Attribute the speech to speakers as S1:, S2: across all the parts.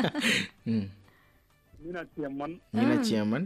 S1: ம்
S2: மீனாட்சி அம்மன்
S1: மீனாட்சி அம்மன்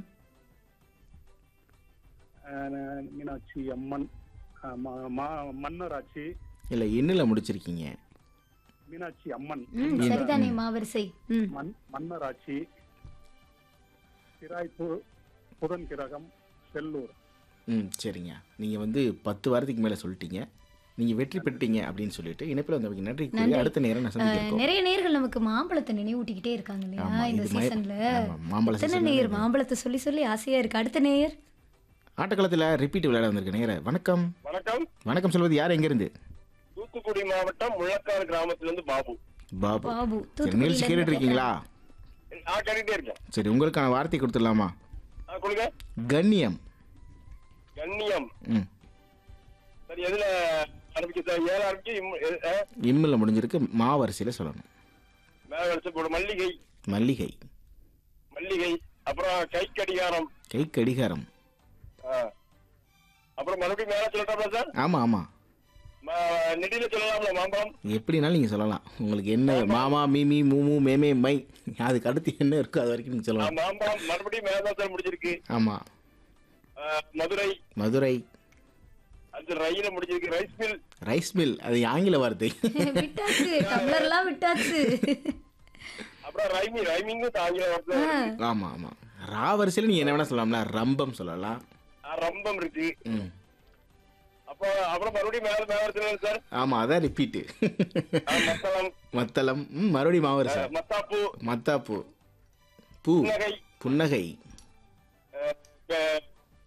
S2: அஹ், மீனாட்சி அம்மன் அஹ், ம- ம- மன்னராட்சி
S1: இல்லை எண்ணில் முடிச்சிருக்கீங்க
S2: மீனாட்சி அம்மன்
S3: ம் சரிதானே மாவரிசை ம்
S2: மன் மன்னராட்சி சிராய்ப்பு புதன் கிரகம் செல்லூர்
S1: ம் சரிங்க நீங்கள் வந்து பத்து வாரத்துக்கு மேலே சொல்லிட்டீங்க நீங்கள் வெற்றி பெற்றீங்க அப்படின்னு சொல்லிட்டு இணைப்பில் வந்தவங்க நன்றி கூறி
S3: நன்றி.
S1: அடுத்த நேரம் நான்
S3: அஹ்,
S1: சந்திக்கிறோம்
S3: நிறைய நேர்கள் நமக்கு மாம்பழத்தை நினைவூட்டிக்கிட்டே இருக்காங்க இல்லையா
S1: ஆமா,
S3: இந்த
S1: இது மய-
S3: சீசன்ல
S1: ஆமா, மாம்பழ
S3: எத்தனை
S1: season
S3: நேயர்
S1: தான்
S3: மாம்பழத்தை சொல்லி சொல்லி ஆசையா இருக்கு அடுத்த நேயர்
S1: ஆட்டக்களத்தில் ரிப்பீட் விளையாட வந்திருக்க நேர வணக்கம்
S4: வணக்கம்
S1: வணக்கம் சொல்வது யார் எங்கேருந்து
S4: தூத்துக்குடி மாவட்டம் முள்ளக்காடு கிராமத்துல இருந்து பாபு
S1: பாபு
S3: பாபு
S1: சரி நிகழ்ச்சி கேட்டுட்டு இருக்கீங்களா
S4: நான் கேட்டுட்டே இருக்கேன்
S1: சரி உங்களுக்கான வார்த்தை கொடுத்துடலாமா
S4: ஆ, கொடுங்க
S1: கண்ணியம்
S4: கண்ணியம்
S1: ம்
S4: சரி எதுல ஆரம்பிக்க சார் ஏழு ஆரம்பிக்க இம்- எ- ஆ,
S1: இம்மில் முடிஞ்சிருக்கு மாவரிசையில் சொல்லணும்
S4: மேல வச்சு போடு மல்லிகை
S1: மல்லிகை
S4: மல்லிகை அப்புறம் கை கடிகாரம்
S1: கை கடிகாரம்
S4: ஆ. அப்புறம் மறுபடியும் மேல சொல்லட்டாப்ல சார்
S1: ஆமாம் ஆமாம்
S4: ம- நெடியில சொல்லலாம்ல மாம்பழம்
S1: எப்படினாலும் நீங்கள் சொல்லலாம் உங்களுக்கு என்ன மாமா மீமி மூமு மேமே மை அதுக்கு அடுத்து என்ன இருக்கோ அது வரைக்கும் நீங்கள்
S4: ஆ,
S1: சொல்லலாம்
S4: மாம்பழம் மறுபடியும் மேல தான் சார் முடிஞ்சிருக்கு
S1: ஆமாம்
S4: ஆ, மதுரை
S1: மதுரை
S4: அது ரயில முடிஞ்சிருக்கு ரைஸ் மில்
S1: ரைஸ் மில் அது ஆங்கில வார்த்தை
S3: விட்டாச்சு டம்ளர்லாம் விட்டாச்சு
S4: அப்புறம் ரைமி ரைமிங்கும் தாங்கில வருது
S1: ஆமாம் ஆமாம் ரா வரிசையில் நீங்கள் என்ன வேணால் சொல்லலாம்ல ரம்பம் சொல்லலாம்
S4: ரம்பம் இருக்கு
S1: ம்
S4: அப்போ அப்புறம் மறுபடியும் மேல மேல சொல்லலாம் சார்
S1: ஆமாம் அதான் ரிப்பீட்டு
S4: ஆ, மத்தளம்
S1: மத்தளம் ம் மறுபடியும் மாவரிசை
S4: மத்தாப்பு
S1: மத்தாப்பூ பூ
S4: புன்னகை
S1: புன்னகை
S4: அஹ், க-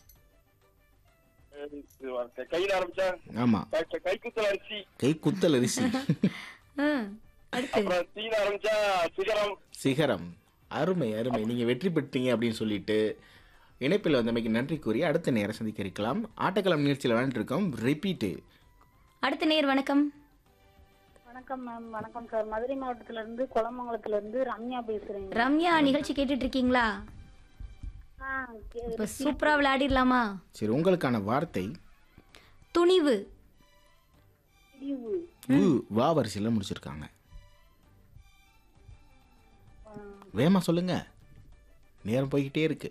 S4: அஹ், இது வார்த்தை. கையில ஆரம்பிச்சா
S1: ஆமாம்
S4: கை- கைக்குத்தல் அரிசி
S1: கை குத்தல் அரிசி
S3: ஆ, அடுத்து
S4: அப்புறம் தீல ஆரம்பிச்சா சிகரம்
S1: சிகரம் அருமை அருமை நீங்கள் வெற்றி பெற்றீங்க அப்படின்னு சொல்லிட்டு இணைப்பில் வந்தமைக்கு நன்றி கூறி அடுத்த நேரம் சந்திக்க இருக்கலாம் ஆட்டக்களம் நிகழ்ச்சியில் விளையாண்டுருக்கோம் ரிப்பீட்டு
S3: அடுத்த நேயர் வணக்கம்
S5: வணக்கம் மேம் வணக்கம் சார் மதுரை மாவட்டத்துல இருந்து குளமங்கலத்துல இருந்து ரம்யா பேசுறேன்
S3: ரம்யா நிகழ்ச்சி கேட்டுட்டு இருக்கீங்களா
S5: ஆ, கே-
S3: இப்ப சூப்பரா விளையாடிடலாமா
S1: சரி உங்களுக்கான வார்த்தை
S3: துணிவு
S5: பிரிவு
S1: உ வா வரிசையில் முடிச்சிருக்காங்க வேகமாக சொல்லுங்க நேரம் போய்கிட்டே இருக்கு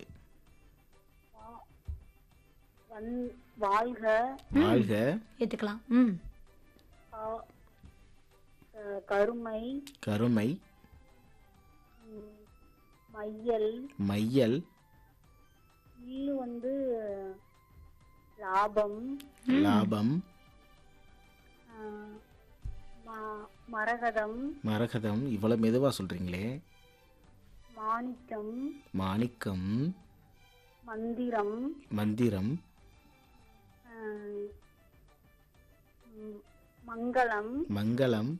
S5: வந் வாழ்க
S1: வாழ்க
S3: ஏத்துக்கலாம் ம்
S5: கா- அஹ், கருமை
S1: கருமை
S5: ம், மையல்
S1: மையல்
S5: இல்லு வந்து லாபம்
S1: லாபம்
S5: அஹ், ம- மரகதம்
S1: மரகதம் இவ்வளோ மெதுவாக சொல்கிறீங்களே
S5: மாணிக்கம்
S1: மாணிக்கம்
S5: மந்திரம்
S1: மந்திரம்
S5: அஹ், ம், மங்களம்
S1: மங்களம்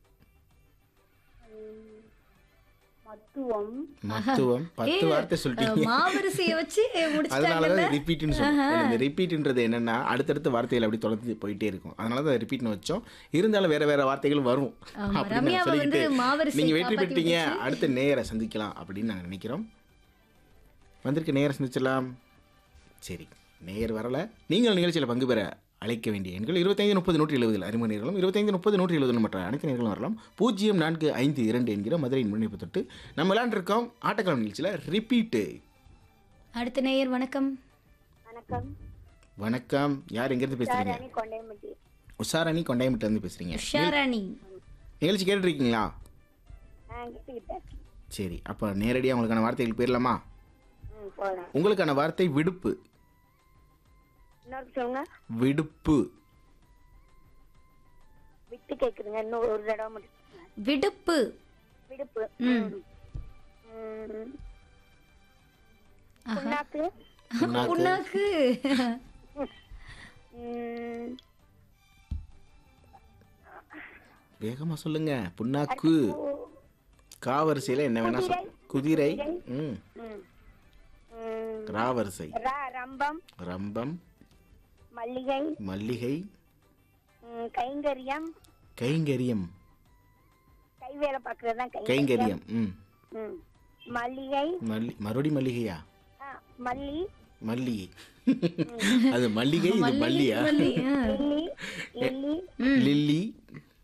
S5: ம், மத்துவம்
S1: மத்துவம் பத்து வார்த்தை சொல்லிட்டீங்க
S3: மாவரிசைய வச்சு
S1: அதனால
S3: முடிச்சிட்டாங்கல்ல
S1: தான் ரிப்பீட்னு சொல்லுவோம் இந்த ரிப்பீட்ன்றது என்னன்னா அடுத்தடுத்த வார்த்தைகள் அப்படி தொடர்ந்து போயிட்டே இருக்கும் அதனால தான் ரிப்பீட்னு வச்சோம் இருந்தாலும் வேற வேற வார்த்தைகள் வரும்
S3: ஆமா,
S1: அப்படின்னு
S3: ரம்யாவை
S1: நாங்க சொல்லிக்கிட்டு
S3: வந்து மாவரிசை
S1: நீங்க வெற்றி
S3: காப்பாத்தி
S1: பெற்றீங்க
S3: விட்டுச்சு.
S1: அடுத்த நேர சந்திக்கலாம் அப்படின்னு நாங்க நினைக்கிறோம் வந்திருக்க நேர சந்திச்சிடலாம் சரி நேயர் வரல நீங்கள் நிகழ்ச்சியில் பங்கு பெற அழைக்க வேண்டிய எண்கள் இருபத்தைந்து முப்பது நூற்றி எழுபதில் அறிமுக நேர்களும் இருபத்தைந்து முப்பது நூற்றி எழுபது மற்ற அனைத்து நேர்களும் வரலாம் பூஜ்ஜியம் நான்கு ஐந்து இரண்டு என்கிற மதுரையின் முன்னிப்பு தொட்டு நம்ம விளையாண்டுருக்கோம் ஆட்டக்கிழமை நிகழ்ச்சியில் ரிப்பீட்டு
S3: அடுத்த நேயர் வணக்கம்
S5: வணக்கம்
S1: வணக்கம் யார் எங்கேருந்து பேசுறீங்க
S5: ராணி கொண்டையம்பட்டி
S1: உஷாரணி கொண்டாயமிட்டிலேருந்து பேசுகிறீங்க
S3: உஷாராணி
S1: நிகழ்ச்சி கேட்டுருக்கீங்களா
S5: நான் கேட்டுக்கிட்டேன்
S1: சரி அப்போ நேரடியாக உங்களுக்கான வார்த்தைகள் போயிடலாமா
S5: ம் போகலாம்
S1: உங்களுக்கான வார்த்தை விடுப்பு
S5: இன்னொரு சொல்லுங்க
S1: விடுப்பு
S5: விட்டு கேக்குதுங்க இன்னும் ஒரு தடவை மட்டும் சொல்லுங்க.
S3: விடுப்பு
S5: விடுப்பு
S3: ம்.
S5: ம். புண்ணாக்கு
S1: புண்ணாக்கு
S3: புண்ணாக்கு
S5: ம்.
S1: வேகமாக சொல்லுங்க புண்ணாக்கு காவரிசையில் என்ன வேணா சொல் குதிரை ம்
S5: ம். ம்.
S1: ராவரிசை
S5: ர- ரம்பம்
S1: ரம்பம்
S5: மல்லிகை
S1: மல்லிகை
S5: ம், கைங்கரியம்
S1: கைங்கரியம்
S5: கை வேலை பார்க்கறது தான்
S1: கைங்கரியம் ம்
S5: ம். மல்லிகை
S1: மல்லி மறுபடி மல்லிகையா
S5: ஆ, மல்லி
S1: மல்லிகை அது மல்லிகை இது மல்லியா
S3: மல்லி, ஆ.
S5: Lily lily
S1: lily